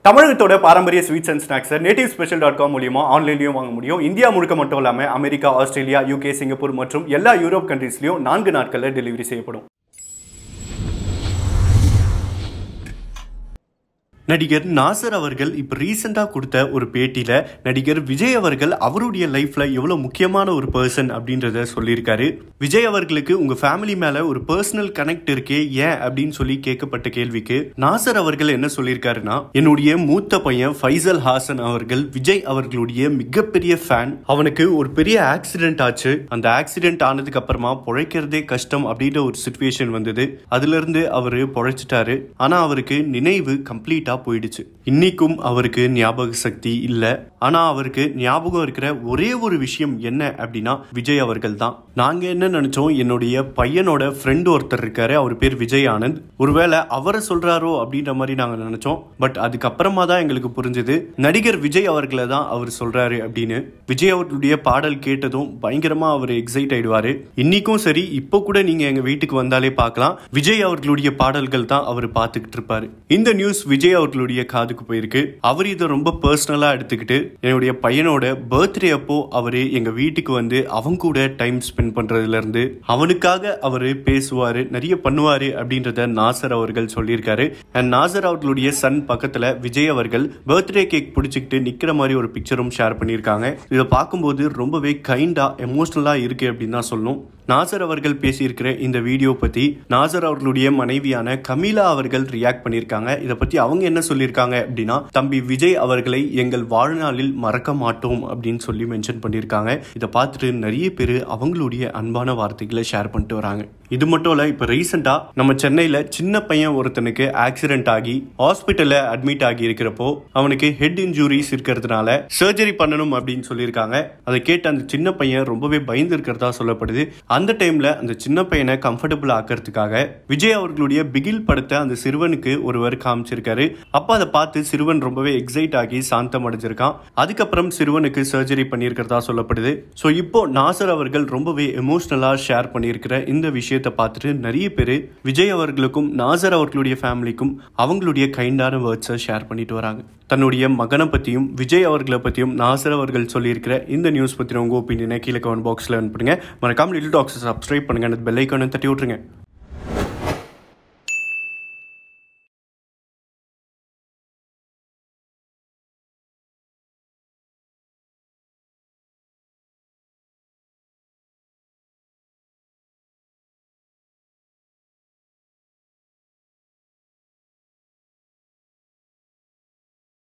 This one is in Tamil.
தமிழகத்தோட பாரம்பரிய ஸ்வீட்ஸ் அண்ட் ஸ்நாக்ஸை நேட்டிவ் ஸ்பெஷல் டாட் காம் மூலியமா ஆன்லைன்லையும் வாங்க முடியும் இந்தியா முழுக்க மட்டும் இல்லாமல் அமெரிக்கா ஆஸ்திரேலியா யூகே சிங்கப்பூர் மற்றும் எல்லா யூரோப் கண்ட்ரீஸ்லையும் நான்கு நாட்களில் டெலிவரி செய்யப்படும் நடிகர் நாசர் அவர்கள் இப்போ ரீசெண்டாக கொடுத்த ஒரு பேட்டியில் நடிகர் விஜய் அவர்கள் அவருடைய லைஃப்பில் எவ்வளோ முக்கியமான ஒரு பர்சன் அப்படின்றத சொல்லியிருக்காரு விஜய் அவர்களுக்கு உங்கள் ஃபேமிலி மேலே ஒரு பர்சனல் கனெக்ட் இருக்கே ஏன் அப்படின்னு சொல்லி கேட்கப்பட்ட கேள்விக்கு நாசர் அவர்கள் என்ன சொல்லியிருக்காருன்னா என்னுடைய மூத்த பையன் ஃபைசல் ஹாசன் அவர்கள் விஜய் அவர்களுடைய மிகப்பெரிய ஃபேன் அவனுக்கு ஒரு பெரிய ஆக்சிடென்ட் ஆச்சு அந்த ஆக்சிடென்ட் ஆனதுக்கு அப்புறமா பொழைக்கிறதே கஷ்டம் அப்படின்ற ஒரு சுச்சுவேஷன் வந்தது அதுல இருந்து அவரு பொழைச்சிட்டாரு ஆனா அவருக்கு நினைவு கம்ப்ளீட்டா போயிடுச்சு இன்னைக்கும் அவருக்கு ஞாபக சக்தி இல்ல ஆனா அவருக்கு ஞாபகம் இருக்கிற ஒரே ஒரு விஷயம் என்ன அப்படின்னா விஜய் அவர்கள் தான் நாங்க என்ன நினைச்சோம் என்னுடைய பையனோட ஃப்ரெண்ட் ஒருத்தர் இருக்காரு அவர் பேர் விஜய் ஆனந்த் ஒருவேளை அவரை சொல்றாரோ அப்படின்ற மாதிரி நாங்க நினைச்சோம் பட் அதுக்கப்புறமா தான் எங்களுக்கு புரிஞ்சது நடிகர் விஜய் அவர்களை தான் அவர் சொல்றாரு அப்படின்னு விஜய் அவர்களுடைய பாடல் கேட்டதும் பயங்கரமா அவர் எக்ஸைட் ஆயிடுவாரு இன்னைக்கும் சரி இப்போ கூட நீங்க எங்க வீட்டுக்கு வந்தாலே பார்க்கலாம் விஜய் அவர்களுடைய பாடல்கள் தான் அவர் பார்த்துக்கிட்டு இருப்பாரு இந்த நியூஸ் விஜய் அவர்களுடைய காதுக்கு போயிருக்கு அவர் இதை ரொம்ப பர்சனலா எடுத்துக்கிட்டு என்னுடைய பையனோட பர்த்டே அப்போ அவரு எங்க வீட்டுக்கு வந்து அவங்க கூட டைம் ஸ்பெண்ட் பண்றதுல இருந்து அவனுக்காக அவரு பேசுவாரு நிறைய பண்ணுவாரு அப்படின்றத நாசர் அவர்கள் சொல்லியிருக்காரு அண்ட் நாசர் அவர்களுடைய சன் பக்கத்துல விஜய் அவர்கள் பர்த்டே கேக் பிடிச்சிக்கிட்டு நிக்கிற மாதிரி ஒரு பிக்சரும் ஷேர் பண்ணியிருக்காங்க இதை பார்க்கும்போது ரொம்பவே கைண்டா எமோஷனலா இருக்கு அப்படின்னு தான் சொல்லணும் நாசர் அவர்கள் பேசியிருக்கிற இந்த வீடியோ பத்தி நாசர் அவர்களுடைய மனைவியான கமீலா அவர்கள் ரியாக்ட் பண்ணியிருக்காங்க இதை பத்தி அவங்க என்ன சொல்லியிருக்காங்க அப்படின்னா தம்பி விஜய் அவர்களை எங்கள் வாழ்நாளில் மறக்க மாட்டோம் அப்படின்னு சொல்லி மென்ஷன் பண்ணியிருக்காங்க இதை பார்த்துட்டு நிறைய பேர் அவங்களுடைய அன்பான வார்த்தைகளை ஷேர் பண்ணிட்டு வராங்க இது மட்டும் இல்ல இப்ப ரீசெண்டா நம்ம சென்னையில சின்ன பையன் ஒருத்தனுக்கு ஆக்சிடென்ட் ஆகி ஹாஸ்பிட்டல்ல அட்மிட் ஆகி இருக்கிறப்போ அவனுக்கு ஹெட் இன்ஜுரிஸ் இருக்கிறதுனால சர்ஜரி பண்ணணும் அப்படின்னு சொல்லியிருக்காங்க அதை கேட்டு அந்த சின்ன பையன் ரொம்பவே பயந்து இருக்கிறதா சொல்லப்படுது அந்த டைம்ல அந்த சின்ன பையனை கம்ஃபர்டபுள் ஆக்கிறதுக்காக விஜய் அவர்களுடைய பிகில் படத்தை அந்த சிறுவனுக்கு ஒருவர் காமிச்சிருக்காரு அப்ப அதை பார்த்து சிறுவன் ரொம்பவே எக்ஸைட் ஆகி சாந்தம் அடைஞ்சிருக்கான் அதுக்கப்புறம் சிறுவனுக்கு சர்ஜரி பண்ணியிருக்கிறதா சொல்லப்படுது ஸோ இப்போ நாசர் அவர்கள் ரொம்பவே எமோஷனலா ஷேர் பண்ணியிருக்கிற இந்த விஷயத்தை பார்த்துட்டு நிறைய பேர் விஜய் அவர்களுக்கும் நாசர் அவர்களுடைய ஃபேமிலிக்கும் அவங்களுடைய கைண்டான வேர்ட்ஸை ஷேர் பண்ணிட்டு வராங்க தன்னுடைய மகனை பற்றியும் விஜய் அவர்களை பற்றியும் நாசர் அவர்கள் சொல்லியிருக்கிற இந்த நியூஸ் பற்றின உங்கள் ஒப்பீனியனை கீழே கமெண்ட் பாக்ஸில் அனுப்புங்க மறக்காம லிட்டில் டாக்ஸை சப்ஸ்கிரைப் பண்ணுங்க அந்த பெல் ஐக்கானை தட்டி விட்ருங்க